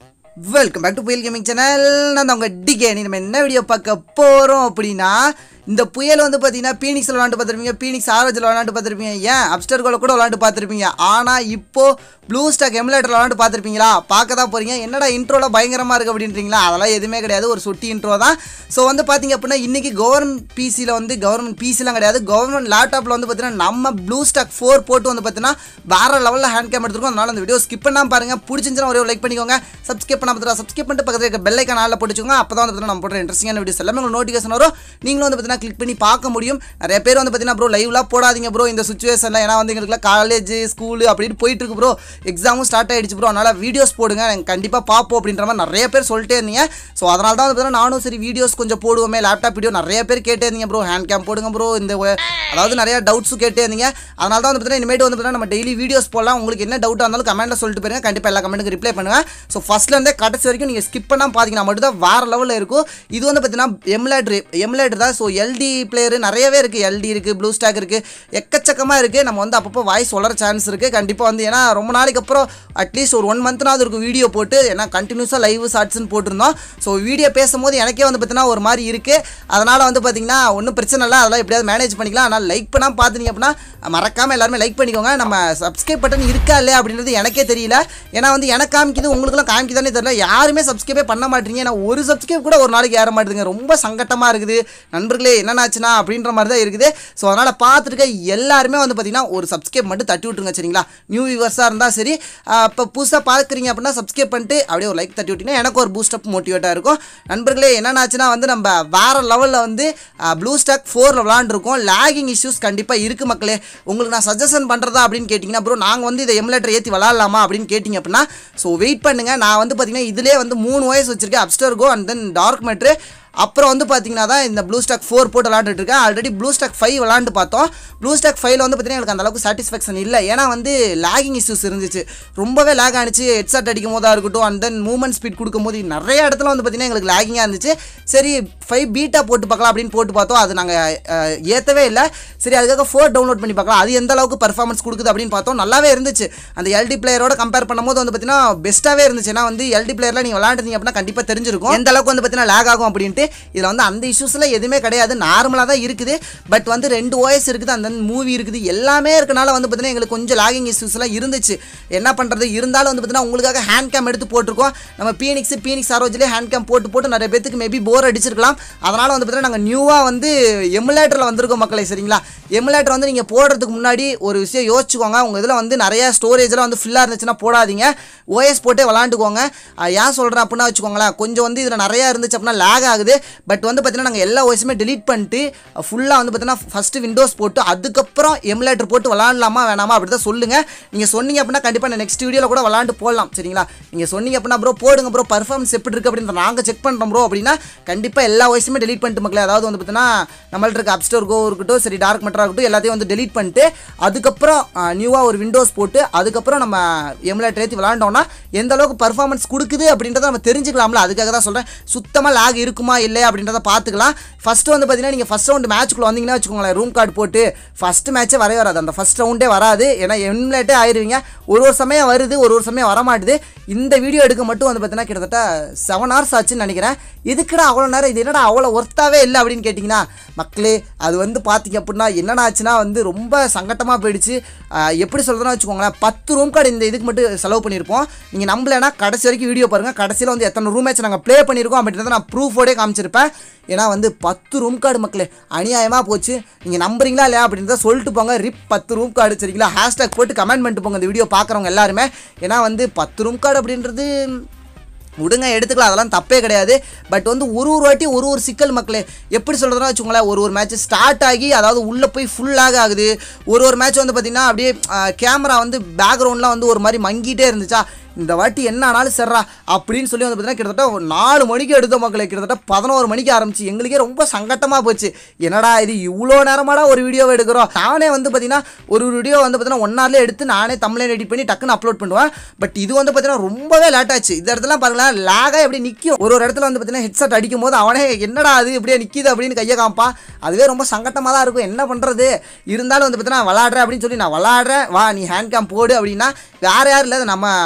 welcome back to Puyal gaming channel நான் உங்கள் decay நம்ம என்ன வீடியோ பார்க்க போகிறோம் அப்படின்னா இந்த புயல் வந்து பார்த்தீங்கன்னா பீனிக்ஸில் விளாண்டு பார்த்துருப்பீங்க பீனிக்ஸ் ஆரோஜில் விளாண்டு பார்த்துருப்பீங்க ஏன் அப்டர் கோல கூட விளாண்டு பார்த்துருப்பீங்க ஆனால் இப்போ ப்ளூ ஸ்டாக் எமுலேட்டர் விளாண்டு பார்த்துருப்பீங்களா பார்க்க தான் போகிறீங்க என்னடா இன்ட்ரோவில் பயங்கரமாக இருக்குது அப்படின்றீங்களா அதெல்லாம் எதுவுமே கிடையாது ஒரு சுட்டி இன்ட்ரோ தான் ஸோ வந்து பார்த்தீங்க அப்படின்னா இன்றைக்கி கவர்மெண்ட் பிசியில் வந்து கவர்மெண்ட் பிசிலாம் கிடையாது கவர்மெண்ட் லேப்டாப்பில் வந்து பார்த்தீங்கன்னா நம்ம ப்ளூ ஸ்டாக் ஃபோர் போட்டு வந்து பார்த்தீங்கன்னா வேறு லெவலில் ஹேண்ட் கேம் எடுத்துருக்கோம் அதனால அந்த வீடியோ ஸ்கிப் பண்ணாமல் பாருங்கள் பிடிச்சிருந்துச்சுன்னா ஒரே லைக் பண்ணிக்கோங்க சப்ஸ்கிரைப் பண்ண பார்த்துட்டு சப்ஸ்கிரைப் பண்ணிட்டு பக்கத்தில் இருக்க பெல் ஐக்கான் ஆளில் போட்டுச்சுங்க அப்போ தான் வந்து பார்த்தீங்கன்னா நம்ம போடுற இன்ட்ரெஸ்டிங்கான வீடியோஸ் எல்லாமே உங்களுக்கு நோட்டிஃபிகேஷன் வரும் நீங்களும் வந்து பார்த்தீங்கன்னா கிளிக் பண்ணி பார்க்க முடியும் நிறைய பேர் வந்து பார்த்தீங்கன்னா ப்ரோ லைவ்லாம் போடாதீங்க ப்ரோ இந்த சுச்சுவேஷனில் ஏன்னா வந்து எங்களுக்குலாம் காலேஜ் ஸ்கூலு அப்படின்னு போயிட்டு இருக்கு ப்ரோ எக்ஸாமும் ஸ்டார்ட் ஆயிடுச்சு ப்ரோ அதனால் வீடியோஸ் போடுங்க நாங்கள் கண்டிப்பாக பார்ப்போம் அப்படின்ற மாதிரி நிறைய பேர் சொல்லிட்டே இருந்தீங்க ஸோ அதனால தான் வந்து பார்த்தீங்கன்னா நானும் சரி வீடியோஸ் கொஞ்சம் போடுவோமே லேப்டாப் வீடியோ நிறைய பேர் கேட்டே இருந்தீங்க ப்ரோ ஹேண்ட் கேம் போடுங்க ப்ரோ இந்த வ- அதாவது நிறைய டவுட்ஸும் கேட்டே இருந்தீங்க அதனால தான் வந்து பார்த்தீங்கன்னா இனிமேட்டு வந்து பார்த்தீங்கன்னா நம்ம டெய்லி வீடியோஸ் போடலாம் உங்களுக்கு என்ன டவுட்டாக இருந்தாலும் கமெண்ட்டில் சொல்லிட்டு போயிருங்க கண்டிப்பாக எல்லா கமெண்ட்டுக்கு ரிப்ளை பண்ணுவேன் ஸோ ஃபஸ்ட்லேருந்தே கடைசி வரைக்கும் நீங்கள் ஸ்கிப் பண்ணாமல் பார்த்தீங்கன்னா மட்டும் தான் வேறு லெவலில் இருக்கும் இது வந்து பார்த்தீங்கன்னா எம்லேட்ரு எம்லேட்ரு தான் ஸோ எல்டி பிளேயர் நிறையவே இருக்குது எல்டி இருக்குது ப்ளூ ஸ்டாக் இருக்குது எக்கச்சக்கமாக இருக்குது நம்ம வந்து அப்பப்போ வாய்ஸ் வளர சான்ஸ் இருக்குது கண்டிப்பாக வந்து ஏன்னா ரொம்ப நாளைக்கு அப்புறம் அட்லீஸ்ட் ஒரு ஒன் மந்த்னாவது இருக்கும் வீடியோ போட்டு ஏன்னா கண்டினியூஸாக லைவ் ஷார்ட்ஸ்னு போட்டிருந்தோம் ஸோ வீடியோ பேசும்போது எனக்கே வந்து பார்த்தீங்கன்னா ஒரு மாதிரி இருக்குது அதனால் வந்து பார்த்தீங்கன்னா ஒன்றும் பிரச்சனை இல்லை அதெல்லாம் எப்படியாவது மேனேஜ் பண்ணிக்கலாம் ஆனால் லைக் பண்ணாமல் பார்த்துட்டீங்க அப்படின்னா மறக்காமல் எல்லாருமே லைக் பண்ணிக்கோங்க நம்ம சப்ஸ்கிரைப் பட்டன் இருக்கா இல்லையா அப்படின்றது எனக்கே தெரியல ஏன்னா வந்து எனக்கு காமிக்குது உங்களுக்குலாம் காமிக்குதானே தெரியல யாருமே சப்ஸ்கிரைபே பண்ண மாட்டீங்க ஏன்னா ஒரு சப்ஸ்கிரைப் கூட ஒரு நாளைக்கு ஏற மாட்டேங்குங்க ரொம்ப சங்கட்டமாக இருக்குது நண்பர்களே என்னன்னாச்சுன்னா அப்படின்ற மாதிரி தான் இருக்குது ஸோ அதனால் பார்த்துட்டு இருக்க எல்லாருமே வந்து பார்த்தீங்கன்னா ஒரு சப்ஸ்கிரைப் மட்டும் தட்டி விட்ருங்க சரிங்களா நியூ வியூவர்ஸாக இருந்தால் சரி இப்போ புதுசாக பார்க்குறீங்க அப்படின்னா சப்ஸ்கிரைப் பண்ணிட்டு அப்படியே ஒரு லைக் தட்டி விட்டிங்கன்னா எனக்கு ஒரு பூஸ்ட் அப் மோட்டிவேட்டாக இருக்கும் நண்பர்களே என்னன்னாச்சுன்னா வந்து நம்ம வேறு லெவலில் வந்து ப்ளூ ஸ்டாக் ஃபோரில் விளாண்டுருக்கோம் லேகிங் இஷ்யூஸ் கண்டிப்பாக இருக்குது மக்களே உங்களுக்கு நான் சஜஷன் பண்ணுறதா அப்படின்னு கேட்டிங்கன்னா ப்ரோ நாங்கள் வந்து இதை எம்லேட்டர் ஏற்றி விளாட்லாமா அப்படின்னு கேட்டிங்க அப்படின்னா ஸோ வெயிட் பண்ணுங்கள் நான் வந்து பார்த்தீங்கன்னா இதிலே வந்து மூணு வயசு வச்சிருக்கேன் அப்ஸ்டர் கோ அண்ட் தென் டார்க் மேட்ரு அப்புறம் வந்து பார்த்தீங்கன்னா தான் இந்த ப்ளூ ஸ்டாக் ஃபோர் போட்டு விளாண்டுட்டு இருக்கேன் ஆல்ரெடி ப்ளூ ஸ்டாக் ஃபைவ் விளாண்டு பார்த்தோம் ப்ளூ ஸ்டாக் ஃபைவ்ல வந்து பார்த்தீங்கன்னா எனக்கு அந்த அளவுக்கு சாட்டிஸ்ஃபேக்ஷன் இல்லை ஏன்னா வந்து லேகிங் இஷ்யூஸ் இருந்துச்சு ரொம்பவே லேக் ஆனிச்சு ஹெட்செட் அடிக்கும் போதாக இருக்கட்டும் அண்ட் தென் மூவ்மெண்ட் ஸ்பீட் கொடுக்கும்போது நிறைய இடத்துல வந்து பார்த்தீங்கன்னா எங்களுக்கு லேகிங்காக இருந்துச்சு சரி ஃபைவ் பீட்டா போட்டு பார்க்கலாம் அப்படின்னு போட்டு பார்த்தோம் அது நாங்கள் ஏற்றவே இல்லை சரி அதுக்காக ஃபோர் டவுன்லோட் பண்ணி பார்க்கலாம் அது எந்த அளவுக்கு பர்ஃபார்மன்ஸ் கொடுக்குது அப்படின்னு பார்த்தோம் நல்லாவே இருந்துச்சு அந்த எல்டி பிளேயரோட கம்பேர் பண்ணும்போது வந்து பார்த்தீங்கன்னா பெஸ்ட்டாகவே இருந்துச்சு ஏன்னா வந்து எல்டி பிளேயரில் நீங்கள் விளாண்டுருந்தீங்க அப்படின்னா கண்டிப்பாக தெரிஞ்சிருக்கும் எந்த அளவுக்கு வந்து பார்த்தீங்கன்னா லேக் ஆகும் அப்படின்ட்டு இதில் வந்து அந்த இஷ்யூஸ்லாம் எதுவுமே கிடையாது நார்மலாக தான் இருக்குது பட் வந்து ரெண்டு ஓஎஸ் இருக்குது அந்த மூவி இருக்குது எல்லாமே இருக்கனால வந்து பார்த்தீங்கன்னா எங்களுக்கு கொஞ்சம் லாகிங் இஷ்யூஸ்லாம் இருந்துச்சு என்ன பண்ணுறது இருந்தாலும் வந்து பார்த்தீங்கன்னா உங்களுக்காக ஹேண்ட் கேம் எடுத்து போட்டிருக்கோம் நம்ம பீனிக்ஸ் பீனிக்ஸ் ஆரோஜிலே ஹேண்ட் கேம் போட்டு போட்டு நிறைய பேத்துக்கு மேபி போர் அடிச்சிருக்கலாம் அதனால் வந்து பார்த்தீங்கன்னா நாங்கள் நியூவாக வந்து எமுலேட்டரில் வந்திருக்கோம் மக்களே சரிங்களா எமுலேட்டர் வந்து நீங்கள் போடுறதுக்கு முன்னாடி ஒரு விஷயம் யோசிச்சுக்கோங்க உங்கள் இதில் வந்து நிறைய ஸ்டோரேஜ்லாம் வந்து ஃபுல்லாக இருந்துச்சுன்னா போடாதீங்க ஓஎஸ் போட்டே விளாண்டுக்கோங்க அஹ் ஏன் சொல்கிறேன் அப்படின்னா வச்சுக்கோங்களேன் கொஞ்சம் வந்து இதில் நிறையா இருந்துச்சு அப்படின்னா லேக் ஆகுது பட் வந்து பார்த்தீங்கன்னா நாங்கள் எல்லா ஓஎஸுமே delete பண்ணிட்டு ஃபுல்லாக வந்து பார்த்தீங்கன்னா ஃபஸ்ட்டு விண்டோஸ் போட்டு அதுக்கப்புறம் எமுலேட்டர் போட்டு விளாட்லாமா வேணாமா அப்படி தான் சொல்லுங்கள் நீங்கள் சொன்னீங்க அப்படின்னா கண்டிப்பாக நான் நெக்ஸ்ட் வீடியோவில் கூட விளாண்டு போடலாம் சரிங்களா நீங்கள் சொன்னீங்க அப்படின்னா ப்ரோ போடுங்க ப்ரோ பர்ஃபார்மன்ஸ் எப்படி இருக்குது அப்படின்னு நாங்கள் செக் பண்ணுறோம் ப்ரோ அப்படின்னா கண்டிப்பாக எல்லா வாய்ஸுமே delete பண்ணிட்டு மக்களே அதாவது வந்து பார்த்தீங்கன்னா நம்மள்ட்ட இருக்க அப்ஸ்டோர் கோ இருக்கட்டும் சரி டார்க் மெட்டராக இருக்கட்டும் எல்லாத்தையும் வந்து delete பண்ணிட்டு அதுக்கப்புறம் நியூவாக ஒரு விண்டோஸ் போட்டு அதுக்கப்புறம் நம்ம எமுலேட்டர் ஏற்றி விளாண்டோம்னா எந்த அளவுக்கு பர்ஃபார்மன்ஸ் கொடுக்குது அப்படின்றத நம்ம தெரிஞ்சுக்கலாம்ல அதுக்காக தான் சொல்கிறேன் சுத்தமாக லாக் இருக்குமா இல்லையா அப்படின்றத பார்த்துக்கலாம் ஃபஸ்ட்டு வந்து பார்த்தீங்கன்னா நீங்கள் ஃபஸ்ட் ரவுண்டு மேட்ச்க்குள்ள வந்தீங்கன்னா வச்சுக்கோங்களேன் ரூம் கார்டு போட்டு ஃபஸ்ட்டு மேட்ச்சே வரவே வராது அந்த ஃபஸ்ட் ரவுண்டே வராது ஏன்னா எம்லேட்டே ஆயிருவீங்க ஒரு ஒரு சமயம் வருது ஒரு ஒரு சமயம் வரமாட்டுது இந்த வீடியோ எடுக்க மட்டும் வந்து பார்த்தீங்கன்னா கிட்டத்தட்ட செவன் ஹவர்ஸ் ஆச்சுன்னு நினைக்கிறேன் எதுக்குடா அவ்வளோ நேரம் இது என்னடா அவ்வளோ ஒர்த்தாவே இல்லை அப்படின்னு கேட்டிங்கன்னா மக்களே அது வந்து பார்த்தீங்க அப்படின்னா என்னென்ன ஆச்சுன்னா வந்து ரொம்ப சங்கட்டமாக போயிடுச்சு ஆஹ் எப்படி சொல்கிறதுனா வச்சுக்கோங்களேன் பத்து ரூம் கார்டு இந்த இதுக்கு மட்டும் செலவு பண்ணியிருப்போம் நீங்கள் நம்பலைன்னா கடைசி வரைக்கும் வீடியோ பாருங்கள் கடைசியில் வந்து எத்தனை ரூம் மேட்ச் நாங்கள் ப்ளே பண்ணியிருக்கோம் அப்படின்றத நான் ப்ரூஃபோடே காமிச்சிருப்பேன் ஏன்னா வந்து பத்து ரூம் கார்டு மக்களே அநியாயமாக போச்சு நீங்கள் நம்புறீங்களா இல்லையா அப்படின்றத சொல்லிட்டு போங்க ரிப் பத்து ரூம் கார்டு சரிங்களா ஹேஷ்டேக் போட்டு கமெண்ட் பண்ணிட்டு போங்க இந்த வீடியோ பார்க்குறவங்க எல்லாருமே ஏன்னா வந்து பத்து ரூம் கார்டு அப்படின்றது விடுங்க எடுத்துக்கலாம் அதெல்லாம் தப்பே கிடையாது பட் வந்து ஒரு ஒரு வாட்டி ஒரு ஒரு சிக்கல் மக்களே எப்படி சொல்கிறதுனா வச்சுக்கோங்களேன் ஒரு ஒரு மேட்ச் ஸ்டார்ட் ஆகி அதாவது உள்ளே போய் ஃபுல்லாக ஆகுது ஒரு ஒரு மேட்ச் வந்து பார்த்திங்கன்னா அப்படியே கேமரா வந்து பேக்ரவுண்ட்லாம் வந்து ஒரு மாதிரி மங்கிட்டே இருந்துச்சா இந்த வாட்டி என்ன ஆனாலும் சரிறா அப்படின்னு சொல்லி வந்து பார்த்தீங்கன்னா கிட்டத்தட்ட ஒரு நாலு மணிக்கு எடுத்த மக்களை கிட்டத்தட்ட பதினோரு மணிக்கு ஆரம்பிச்சு எங்களுக்கே ரொம்ப சங்கட்டமாக போச்சு என்னடா இது இவ்வளோ நேரமாடா ஒரு வீடியோவை எடுக்கிறோம் நானே வந்து பார்த்தீங்கன்னா ஒரு வீடியோ வந்து பார்த்தீங்கன்னா ஒன் ஹவர்லேயே எடுத்து நானே தமிழ் எடிட் பண்ணி டக்குன்னு அப்லோட் பண்ணுவேன் பட் இது வந்து பார்த்தீங்கன்னா ரொம்பவே லேட் ஆச்சு இந்த இடத்துல பாருங்களேன் லேகாக எப்படி நிற்கும் ஒரு ஒரு இடத்துல வந்து பார்த்தீங்கன்னா ஹெட்செட் அடிக்கும் போது அவனே என்னடா அது இப்படியே நிற்கிது அப்படின்னு கையை காமிப்பான் அதுவே ரொம்ப சங்கட்டமாக தான் இருக்கும் என்ன பண்ணுறது இருந்தாலும் வந்து பார்த்தீங்கன்னா விளாடுறேன் அப்படின்னு சொல்லி நான் விளாடுறேன் வா நீ ஹேண்ட் கேம் போடு அப்படின்னா வேறு யாரும் இல்லை அது நம்ம பங்காளி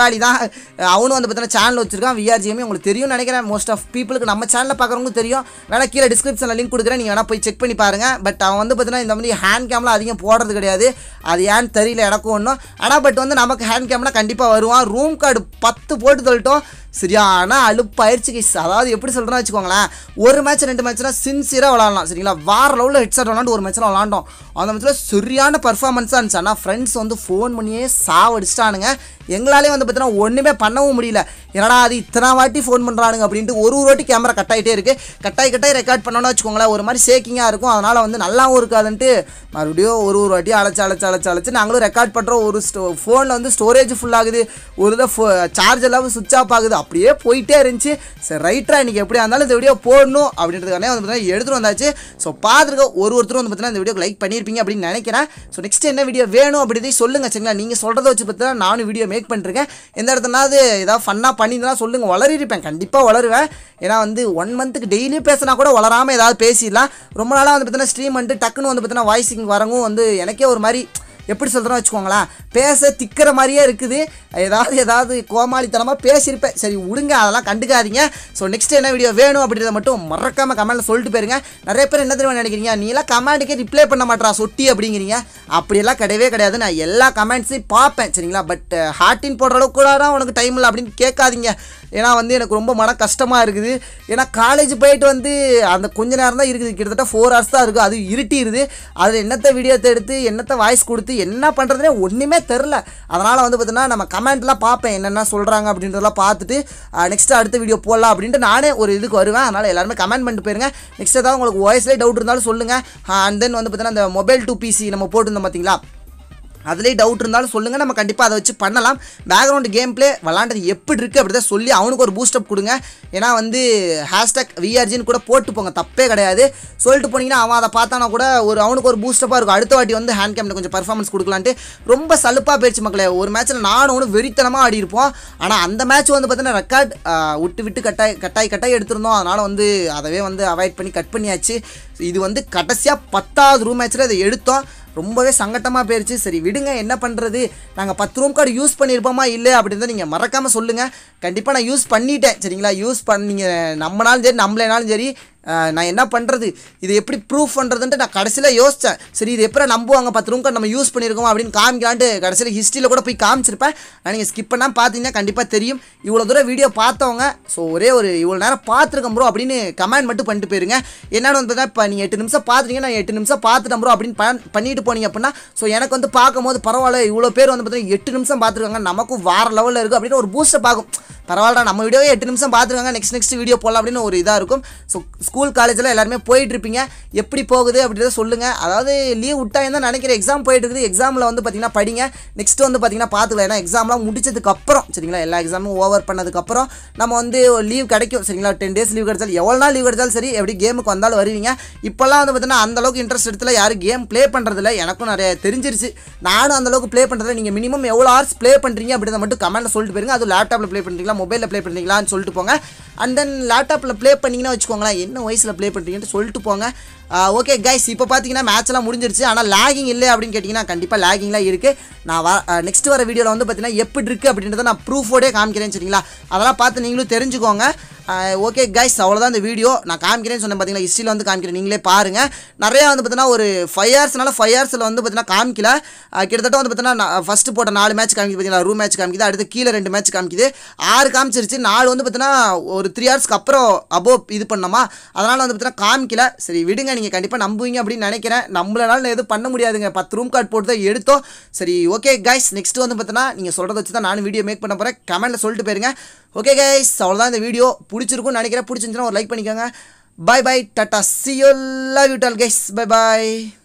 முதலாளி தான் அவனும் வந்து பார்த்தீங்கன்னா சேனல் வச்சிருக்கான் விஆர்ஜிஎம் உங்களுக்கு தெரியும் நினைக்கிறேன் மோஸ்ட் ஆஃப் பீப்புளுக்கு நம்ம சேனலில் பார்க்குறவங்களுக்கு தெரியும் வேணா கீழே டிஸ்கிரிப்ஷனில் லிங்க் கொடுக்குறேன் நீங்கள் வேணா போய் செக் பண்ணி பாருங்க பட் அவன் வந்து பார்த்தீங்கன்னா இந்த மாதிரி ஹேண்ட் கேம்லாம் அதிகம் போடுறது கிடையாது அது ஏன்னு தெரியல எனக்கும் ஒன்றும் ஆனால் பட் வந்து நமக்கு ஹேண்ட் கேம்னா கண்டிப்பாக வருவான் ரூம் கார்டு பத்து போட்டு தள்ளிட்டோம் சரியான அலுப்பாயிருச்சு கைஸ் அதாவது எப்படி சொல்கிறேன்னு வச்சுக்கோங்களேன் ஒரு மேட்ச் ரெண்டு மேட்ச்னா சின்சியராக விளாட்லாம் சரிங்களா வார லெவலில் ஹெட்செட் விளாண்டு ஒரு மேட்ச்சில் விளாண்டோம் அந்த மேட்ச்சில் சரியான பர்ஃபார்மன்ஸாக இருந்துச்சு ஆனால் ஃப்ரெண்ட்ஸ் வந்து ஃபோன் பண்ணியே சாவடிச்சிட்டானுங்க எங்களாலே வந்து பார்த்தீங்கன்னா ஒன்றுமே பண்ணவும் முடியல என்னடா அது இத்தனை வாட்டி ஃபோன் பண்ணுறானுங்க அப்படின்ட்டு ஒரு ஒரு வாட்டி கேமரா கட் ஆகிட்டே இருக்குது கட்டாய் கட்டாய் ரெக்கார்ட் பண்ணோன்னு வச்சுக்கோங்களேன் ஒரு மாதிரி ஷேக்கிங்காக இருக்கும் அதனால் வந்து நல்லாவும் இருக்காதுன்ட்டு மறுபடியும் ஒரு ஒரு வாட்டி அழைச்சி அழைச்சி அழைச்சி அழைச்சி நாங்களும் ரெக்கார்ட் பண்ணுறோம் ஒரு ஸ்டோ ஃபோனில் வந்து ஸ்டோரேஜ் ஃபுல் ஆகுது ஒரு இதில் ஃபோ சார்ஜ் எல்லாம் சுவிச் ஆஃப் ஆகுது அப்படியே போயிட்டே இருந்துச்சு சரி ரைட்டா இன்றைக்கி எப்படியா இருந்தாலும் இந்த வீடியோ போடணும் அப்படின்றதுக்கானே வந்து பார்த்தீங்கன்னா எடுத்துகிட்டு வந்தாச்சு ஸோ பார்த்துருக்க ஒரு ஒருத்தரும் வந்து பார்த்தீங்கன்னா இந்த வீடியோக்கு லைக் பண்ணியிருப்பீங்க அப்படின்னு நினைக்கிறேன் ஸோ நெக்ஸ்ட் என்ன வீடியோ வேணும் அப்படின்றதை சொல்லுங்கள் சரிங்களா நீங்கள் சொல்கிறத வச்சு பார்த்தீங்கன்னா நானும் வீடியோ மேக் பண்ணிருக்கேன் எந்த இடத்துனாவது ஏதாவது ஃபன்னாக பண்ணியிருந்தா சொல்லுங்கள் வளரிருப்பேன் கண்டிப்பாக வளருவேன் ஏன்னா வந்து ஒன் மந்த்துக்கு டெய்லியும் பேசினா கூட வளராமல் ஏதாவது பேசிடலாம் ரொம்ப நாளாக வந்து பார்த்தீங்கன்னா ஸ்ட்ரீம் பண்ணிட்டு டக்குன்னு வந்து பார்த்தீங்கன்னா வாய்ஸிங் வரவும் வந்து எனக்கே ஒரு மாதிரி எப்படி சொல்கிறோம் வச்சுக்கோங்களேன் பேச திக்கிற மாதிரியே இருக்குது ஏதாவது ஏதாவது கோமாளித்தனமாக பேசியிருப்பேன் சரி விடுங்க அதெல்லாம் கண்டுக்காதீங்க ஸோ நெக்ஸ்ட் என்ன வீடியோ வேணும் அப்படின்றத மட்டும் மறக்காமல் கமெண்ட்டில் சொல்லிட்டு போயிருங்க நிறைய பேர் என்ன தெரியுமா நினைக்கிறீங்க நீலாம் கமெண்ட்டுக்கே ரிப்ளை பண்ண மாட்டா சொட்டி அப்படிங்கிறீங்க அப்படியெல்லாம் கிடையவே கிடையாது நான் எல்லா கமெண்ட்ஸையும் பார்ப்பேன் சரிங்களா பட் ஹார்ட்டின் போடுற அளவுக்கு கூட தான் உனக்கு டைம் இல்லை அப்படின்னு கேட்காதீங்க ஏன்னா வந்து எனக்கு ரொம்ப மன கஷ்டமாக இருக்குது ஏன்னா காலேஜ் போயிட்டு வந்து அந்த கொஞ்ச நேரம் தான் இருக்குது கிட்டத்தட்ட ஃபோர் ஹவர்ஸ் தான் இருக்குது அது இருட்டிடுது அதில் என்னத்த வீடியோத்தை எடுத்து என்னத்த வாய்ஸ் கொடுத்து என்ன பண்ணுறதுனே ஒன்றுமே தெரில அதனால் வந்து பார்த்தீங்கன்னா நம்ம கமெண்ட்லாம் பார்ப்பேன் என்னென்ன சொல்கிறாங்க அப்படின்றதெல்லாம் பார்த்துட்டு நெக்ஸ்ட்டு அடுத்த வீடியோ போடலாம் அப்படின்ட்டு நானே ஒரு இதுக்கு வருவேன் அதனால் எல்லாருமே கமெண்ட் பண்ணிட்டு போயிருங்க நெக்ஸ்ட் ஏதாவது உங்களுக்கு வாய்ஸ்லேயே டவுட் இருந்தாலும் சொல்லுங்கள் அண்ட் தென் வந்து பார்த்தீங்கன்னா அந்த மொபைல் டூ பிசி நம்ம போட்டிருந்தோம் பார்த்தீங்களா அதுலேயே டவுட் இருந்தாலும் சொல்லுங்கள் நம்ம கண்டிப்பாக அதை வச்சு பண்ணலாம் பேக்ரவுண்ட் கேம் ப்ளே விளாண்டது எப்படி இருக்குது அப்படி தான் சொல்லி அவனுக்கு ஒரு பூஸ்டப் கொடுங்க ஏன்னா வந்து ஹேஷ்டாக் விஆர்ஜின்னு கூட போட்டு போங்க தப்பே கிடையாது சொல்லிட்டு போனீங்கன்னா அவன் அதை பார்த்தானா கூட ஒரு அவனுக்கு ஒரு பூஸ்டப்பாக இருக்கும் அடுத்த வாட்டி வந்து ஹேண்ட் கேமில் கொஞ்சம் பர்ஃபார்மன்ஸ் கொடுக்கலான்ட்டு ரொம்ப சலுப்பாக போயிடுச்சு மக்களே ஒரு மேட்ச்சில் நானும் ஒன்று வெறித்தனமாக ஆடி இருப்போம் ஆனால் அந்த மேட்ச் வந்து பார்த்தீங்கன்னா ரெக்கார்ட் விட்டு விட்டு கட்டாய் கட்டாய் கட்டாய் எடுத்திருந்தோம் அதனால் வந்து அதவே வந்து அவாய்ட் பண்ணி கட் பண்ணியாச்சு இது வந்து கடைசியாக பத்தாவது ரூம் மேட்ச்சில் இதை எடுத்தோம் ரொம்பவே சங்கட்டமாக போயிடுச்சு சரி விடுங்க என்ன பண்ணுறது நாங்கள் பத்து ரூம் கார்டு யூஸ் பண்ணியிருப்போமா இல்லை அப்படின்னு நீங்கள் மறக்காமல் சொல்லுங்கள் கண்டிப்பாக நான் யூஸ் பண்ணிட்டேன் சரிங்களா யூஸ் பண்ணீங்க நம்மனாலும் சரி நம்மளேனாலும் சரி அஹ், நான் என்ன பண்ணுறது இது எப்படி ப்ரூஃப் பண்ணுறதுன்ட்டு நான் கடைசியில் யோசித்தேன் சரி இது எப்படி நம்புவாங்க பத்து ரூம் கார்டு நம்ம யூஸ் பண்ணியிருக்கோம் அப்படின்னு காமிக்கலான்ட்டு கடைசியில் ஹிஸ்ட்ரியில் கூட போய் காமிச்சிருப்பேன் நீங்கள் ஸ்கிப் பண்ணால் பார்த்தீங்கன்னா கண்டிப்பாக தெரியும் இவ்வளோ தூரம் வீடியோ பார்த்தவங்க ஸோ ஒரே ஒரு இவ்வளோ நேரம் பார்த்துருக்கேன் ப்ரோ அப்படின்னு கமெண்ட் மட்டும் பண்ணிட்டு போயிருங்க என்னன்னு வந்து பார்த்தா இப்போ நீங்கள் எட்டு நிமிஷம் பார்த்துட்டீங்க நான் எட்டு நிமிஷம் பார்த்துட்டேன் ப்ரோ அப்படின்னு பண்- பண்ணிட்டு போனீங்க அப்படின்னா ஸோ எனக்கு வந்து பார்க்கும்போது பரவாயில்ல இவ்வளோ பேர் வந்து பார்த்தீங்கன்னா எட்டு நிமிஷம் பார்த்துருக்காங்க நமக்கும் வார லெவலில் இருக்குது அப்படின்னு ஒரு பூஸ்டப் ஆகும் பரவாயில்ல நம்ம வீடியோவே எட்டு நிமிஷம் பார்த்துருக்காங்க நெக்ஸ்ட் நெக்ஸ்ட் வீடியோ போடலாம் அப்படின்னு ஒரு இதாக இருக்கும் ஸோ ஸ்கூல் காலேஜில் எல்லாருமே போயிட்டு இருப்பீங்க எப்படி போகுது அப்படின்றத சொல்லுங்கள் அதாவது லீவ் விட்டாங்க தான் நினைக்கிறேன் எக்ஸாம் போயிட்டு இருக்குது எக்ஸாமில் வந்து பார்த்தீங்கன்னா படிங்க நெக்ஸ்ட் வந்து பார்த்தீங்கன்னா பார்த்துக்கலாம் ஏன்னா எக்ஸாம்லாம் முடிச்சதுக்கு அப்புறம் சரிங்களா எல்லா எக்ஸாமும் ஓவர் பண்ணதுக்கப்புறம் நம்ம வந்து லீவ் கிடைக்கும் சரிங்களா டென் டேஸ் லீவ் கிடைச்சாலும் எவ்வளோ நாள் லீவ் கிடைச்சாலும் சரி எப்படி கேமுக்கு வந்தாலும் வருவீங்க இப்போல்லாம் வந்து பார்த்தீங்கன்னா அந்த அளவுக்கு இன்ட்ரெஸ்ட் எடுத்துல யாரும் கேம் ப்ளே பண்ணுறதில்ல எனக்கும் நிறைய தெரிஞ்சிருச்சு நானும் அந்த அளவுக்கு ப்ளே பண்ணுறதில்ல நீங்கள் மினிமம் எவ்வளோ ஹவர்ஸ் ப்ளே பண்ணுறீங்க அப்படின்றத மட்டும் கமெண்ட்டில் சொல்லிட்டு போயிருங்க அது லேப்டாப்பில் ப்ளே பண்ணுறீங்களா மொபைலில் ப்ளே பண்ணுறீங்களான்னு சொல்லிட்டு போங்க அண்ட் தென் லேப்டாப்பில் ப்ளே பண்ணிங்கன்னா வச்சுக்கோங்களேன் என்ன வயசில் ப்ளே பண்ணுறீங்கன்னு சொல்லிட்டு போங்க ஓகே கைஸ் இப்போ பார்த்தீங்கன்னா மேட்ச்லாம் முடிஞ்சிருச்சு ஆனால் லேகிங் இல்லை அப்படின்னு கேட்டிங்கன்னா கண்டிப்பாக லேகிங்லாம் இருக்குது நான் வ நெக்ஸ்ட் வர வீடியோவில் வந்து பார்த்தீங்கன்னா எப்படி இருக்குது அப்படின்றத நான் ப்ரூஃபோடே காமிக்கிறேன்னு சரிங்களா அதெல்லாம் பார்த்து நீங்களும் தெரிஞ்சுக்கோங்க ஓகே கைஸ் அவ்வளோதான் இந்த வீடியோ நான் காமிக்கிறேன்னு சொன்னேன் பார்த்தீங்களா ஹிஸ்ட்ரியில் வந்து காமிக்கிறேன் நீங்களே பாருங்கள் நிறையா வந்து பார்த்தீங்கன்னா ஒரு ஃபைவ் ஹவர்ஸ்னால ஃபைவ் ஹவர்ஸில் வந்து பார்த்தீங்கன்னா காமிக்கல அஹ் கிட்டத்தட்ட வந்து பார்த்தீங்கன்னா ஃபஸ்ட்டு போட்ட நாலு மேட்ச் காமிக்குது பார்த்தீங்களா ரூம் மேட்ச் காமிக்குது அடுத்து கீழே ரெண்டு மேட்ச் காமிக்குது ஆறு காமிச்சிருச்சு நாலு வந்து பார்த்தீங்கன்னா ஒரு த்ரீ ஹவர்ஸ்க்கு அப்புறம் அபோவ் இது பண்ணோமா அதனால் வந்து பார்த்தீங்கன்னா காமிக்கல சரி விடுங்க நீங்கள் கண்டிப்பாக நம்புவீங்க அப்படின்னு நினைக்கிறேன் நம்மளால எதுவும் பண்ண முடியாதுங்க பத்து ரூம் கார்டு போட்டு தான் எடுத்தோம் சரி ஓகே கைஸ் நெக்ஸ்ட் வந்து பார்த்தீங்கன்னா நீங்கள் சொல்கிறத வச்சு தான் நானும் வீடியோ மேக் பண்ண போகிறேன் கமெண்ட்டில் சொல்லிட்டு போயிருங்க ஓகே கைஸ் அவ்வளோதான் இந்த வீடியோ பிடிச்சிருக்கும்னு நினைக்கிறேன் பிடிச்சிருந்துச்சுன்னா ஒரு லைக் பண்ணிக்கோங்க bye bye tata see you love you all guys bye by